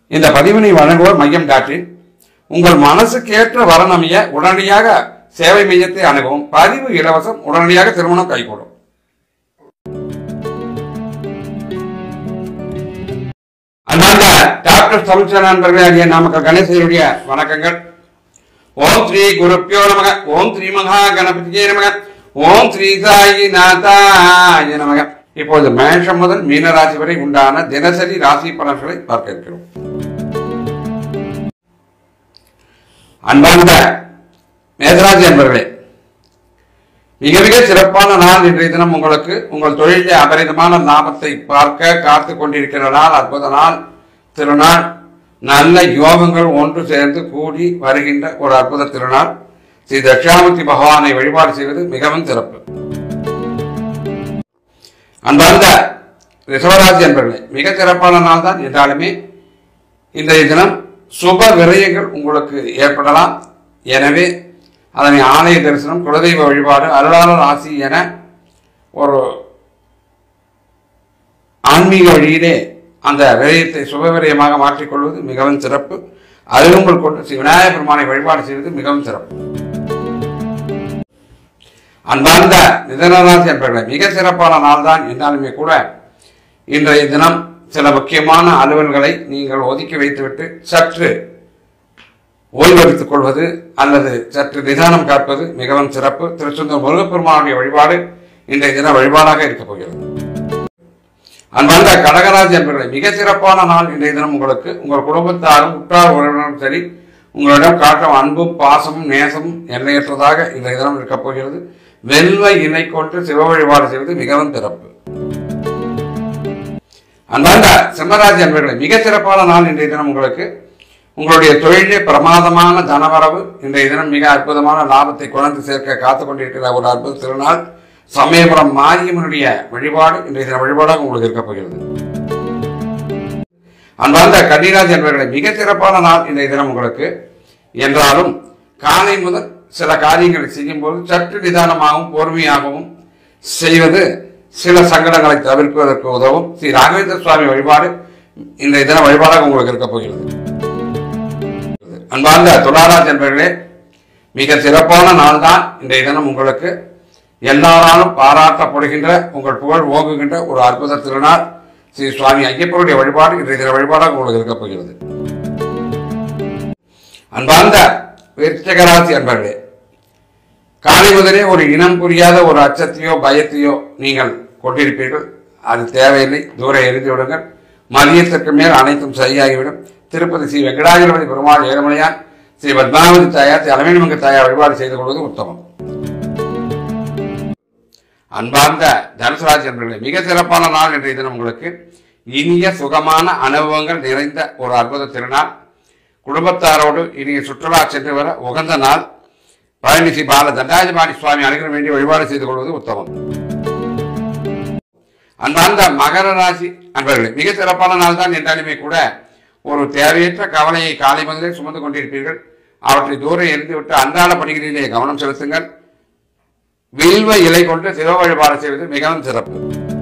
இந்த பதிவினை வழங்குவோர் மையம் டாட் இன். உங்கள் மனசுக்கேற்ற வரநமைய உடனடியாக சேவை மையத்தை அணுகவும் பதிவு இலவசம் உடனடியாக திருமணம் கைகூடும் அந்தாண்ட டாக்டர் தமிழ்ச்சன் நண்பர்களே ஆகிய நாமக்கல் கணேசனுடைய வணக்கங்கள் ஓம் ஸ்ரீ குருப்பியோ நமக ஓம் ஸ்ரீ மகா கணபதியே நமக ஓம் ஸ்ரீ சாயி நாதாய நமக இப்போது மேஷம் முதல் மீனராசி வரை உண்டான தினசரி ராசி பலன்களை பார்க்க இருக்கிறோம் அன்பார்ந்த மேதராஜி அன்பர்களே மிக மிக சிறப்பான நாள் இன்றைய தினம் உங்களுக்கு உங்கள் தொழிலில் அபரிதமான லாபத்தை பார்க்க காத்து கொண்டிருக்கிற நாள் அற்புத நாள் திருநாள் நல்ல யோகங்கள் ஒன்று சேர்ந்து கூடி வருகின்ற ஒரு அற்புத திருநாள் ஸ்ரீ தட்சிணாமூர்த்தி பகவானை வழிபாடு செய்வது மிகவும் சிறப்பு அன்பார்ந்த ரிஷவராசி என்பர்களே மிக சிறப்பான நாள் தான் என்றாலுமே இன்றைய தினம் சுப விரயங்கள் உங்களுக்கு ஏற்படலாம் எனவே அதனை ஆலய தரிசனம் குலதெய்வ வழிபாடு அருளாளர் ஆசி என ஒரு ஆன்மீக வழியிலே அந்த விரயத்தை சுப விரயமாக மாற்றிக்கொள்வது மிகவும் சிறப்பு அருகம்புல் கொண்டு ஸ்ரீ விநாயகர் பெருமானை வழிபாடு செய்வது மிகவும் சிறப்பு அன்பார்ந்த மிதனராசி என்பவர்களை மிக சிறப்பான நாள் தான் என்றாலுமே கூட இன்றைய தினம் சில முக்கியமான அலுவல்களை நீங்கள் ஒதுக்கி வைத்துவிட்டு சற்று ஓய்வெடுத்துக் கொள்வது அல்லது சற்று நிதானம் காப்பது மிகவும் சிறப்பு திருச்செந்தூர் முருகப்பெருமானுடைய வழிபாடு இன்றைய தின வழிபாடாக இருக்கப் போகிறது அன்பார்ந்த கடகராஜ் என்பவர்களை மிக சிறப்பான நாள் இன்றைய தினம் உங்களுக்கு உங்கள் குடும்பத்தாரும் உற்றார் உறவினரும் சரி உங்களிடம் காட்டும் அன்பும் பாசமும் நேசமும் எல்லையற்றதாக இன்றைய தினம் இருக்கப் போகிறது வெல்வ இணை கொண்டு சிவ வழிபாடு செய்வது மிகவும் சிறப்பு அன்பார்ந்த சிம்மராஜ் என்பவர்களை மிக சிறப்பான நாள் இன்றைய தினம் உங்களுக்கு உங்களுடைய தொழிலே பிரமாதமான தனவரவு இன்றைய தினம் மிக அற்புதமான லாபத்தை கொண்டு சேர்க்க காத்துக் கொண்டிருக்கிற ஒரு அற்புத திருநாள் சமயபுரம் மாரியம்மனுடைய வழிபாடு இன்றைய தின வழிபாடாக உங்களுக்கு இருக்கப் போகிறது அன்பார்ந்த கன்னிராஜ் என்பவர்களை மிக சிறப்பான நாள் இன்றைய தினம் உங்களுக்கு என்றாலும் காலை முதல் சில காரியங்களை செய்யும்போது சற்று நிதானமாகவும் பொறுமையாகவும் செய்வது சில சங்கடங்களை தவிர்ப்பதற்கு உதவும் ஸ்ரீ ராகவேந்திர சுவாமி வழிபாடு இன்றைய தின வழிபாடாக உங்களுக்கு இருக்கப் போகிறது அன்பார்ந்த துளாராஜ் என்பவர்களே மிக சிறப்பான நாள் தான் இன்றைய தினம் உங்களுக்கு எல்லாராலும் பாராட்டப்படுகின்ற உங்கள் புகழ் ஓங்குகின்ற ஒரு அற்புத திருநாள் ஸ்ரீ சுவாமி ஐயப்பனுடைய வழிபாடு இன்றைய தின வழிபாடாக உங்களுக்கு இருக்கப் போகிறது அன்பார்ந்த விருச்சகராசி அன்பர்களே காலை முதலே ஒரு இனம் புரியாத ஒரு அச்சத்தையோ பயத்தையோ நீங்கள் கொண்டிருப்பீர்கள் அது தேவையில்லை தூர எரிந்து விடுங்கள் மதியத்திற்கு மேல் அனைத்தும் சரியாகிவிடும் திருப்பதி ஸ்ரீ வெங்கடாஜலபதி பெருமாள் ஏழுமலையான் ஸ்ரீ பத்மாவதி தாயார் ஸ்ரீ அலமேலுமங்க தாயார் வழிபாடு செய்து கொள்வது உத்தமம் அன்பார்ந்த தனுசராஜ் என்பவர்களே மிக சிறப்பான நாள் இன்றைய தினம் உங்களுக்கு இனிய சுகமான அனுபவங்கள் நிறைந்த ஒரு அற்புத திருநாள் குடும்பத்தாரோடு இனிய சுற்றுலா சென்று வர உகந்த நாள் பழனிசி பால தண்டாஜபாணி சுவாமி அனுகிற வேண்டிய வழிபாடு செய்து கொள்வது உத்தமம் அன்பார்ந்த மகர ராசி அன்பர்களே மிக சிறப்பான நாள் தான் என்றாலுமே கூட ஒரு தேவையற்ற கவலையை காலை முதலே சுமந்து கொண்டிருப்பீர்கள் அவற்றை தூரம் எரிந்துவிட்டு அன்றாட பணிகளிலே கவனம் செலுத்துங்கள் வில்வ இலை கொண்டு சிவ வழிபாடு செய்வது மிகவும் சிறப்பு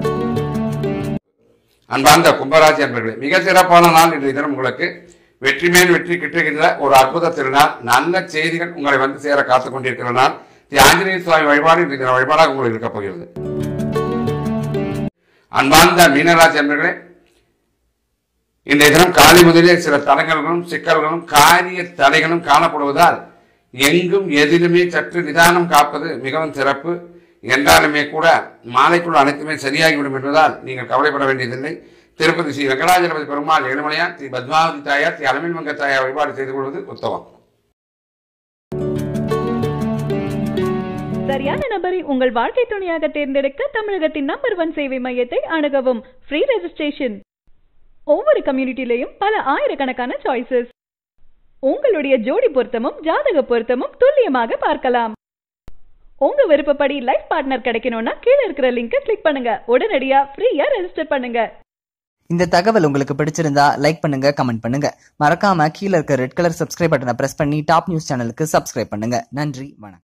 அன்பார்ந்த கும்பராசி அன்பர்களே மிக சிறப்பான நாள் இன்றைய தினம் உங்களுக்கு வெற்றி மேல் வெற்றி கிட்டுகின்ற ஒரு அற்புத திருநாள் நல்ல செய்திகள் உங்களை வந்து சேர காத்துக் கொண்டிருக்கிற நாள் ஸ்ரீ ஆஞ்சநேய சுவாமி வழிபாடு இன்றைய தின வழிபாடாக உங்களுக்கு இருக்கப் போகிறது அன்பார்ந்த மீனராசி அன்பர்களே இன்றைய தினம் காலை முதலே சில தடங்கல்களும் சிக்கல்களும் காரிய தடைகளும் காணப்படுவதால் எங்கும் எதிலுமே சற்று நிதானம் காப்பது மிகவும் சிறப்பு என்றாலுமே கூட மாலைக்குள் அனைத்துமே சரியாகிவிடும் என்பதால் நீங்கள் கவலைப்பட வேண்டியதில்லை திருப்பதி ஸ்ரீ வெங்கடாஜலபதி பெருமாள் ஏழுமலையார் ஸ்ரீ பத்மாவதி தாயார் ஸ்ரீ அலமின் மங்க தாயார் வழிபாடு செய்து கொள்வது உத்தமம் சரியான நபரை உங்கள் வாழ்க்கை துணையாக தேர்ந்தெடுக்க தமிழகத்தின் நம்பர் ஒன் சேவை மையத்தை அணுகவும் ஃப்ரீ ரெஜிஸ்ட்ரேஷன் ஒவ்வொரு கம்யூனிட்டிலையும் பல ஆயிரக்கணக்கான சாய்ஸஸ் உங்களுடைய ஜோடி பொருத்தமும் ஜாதக பொருத்தமும் துல்லியமாக பார்க்கலாம் உங்க விருப்பப்படி லைஃப் பார்ட்னர் கிடைக்கணும்னா கீழே இருக்கிற லிங்கை கிளிக் பண்ணுங்க உடனடியா ஃப்ரீயா ரெஜிஸ்டர் பண்ணுங்க இந்த தகவல் உங்களுக்கு பிடிச்சிருந்தா லைக் பண்ணுங்க கமெண்ட் பண்ணுங்க மறக்காம கீழே இருக்க ரெட் கலர் சப்ஸ்கிரைப் பட்டனை பிரஸ் பண்ணி டாப் நியூஸ் சேனலுக்கு சப்ஸ்கிரைப் பண்ணுங்க நன்றி வணக்கம்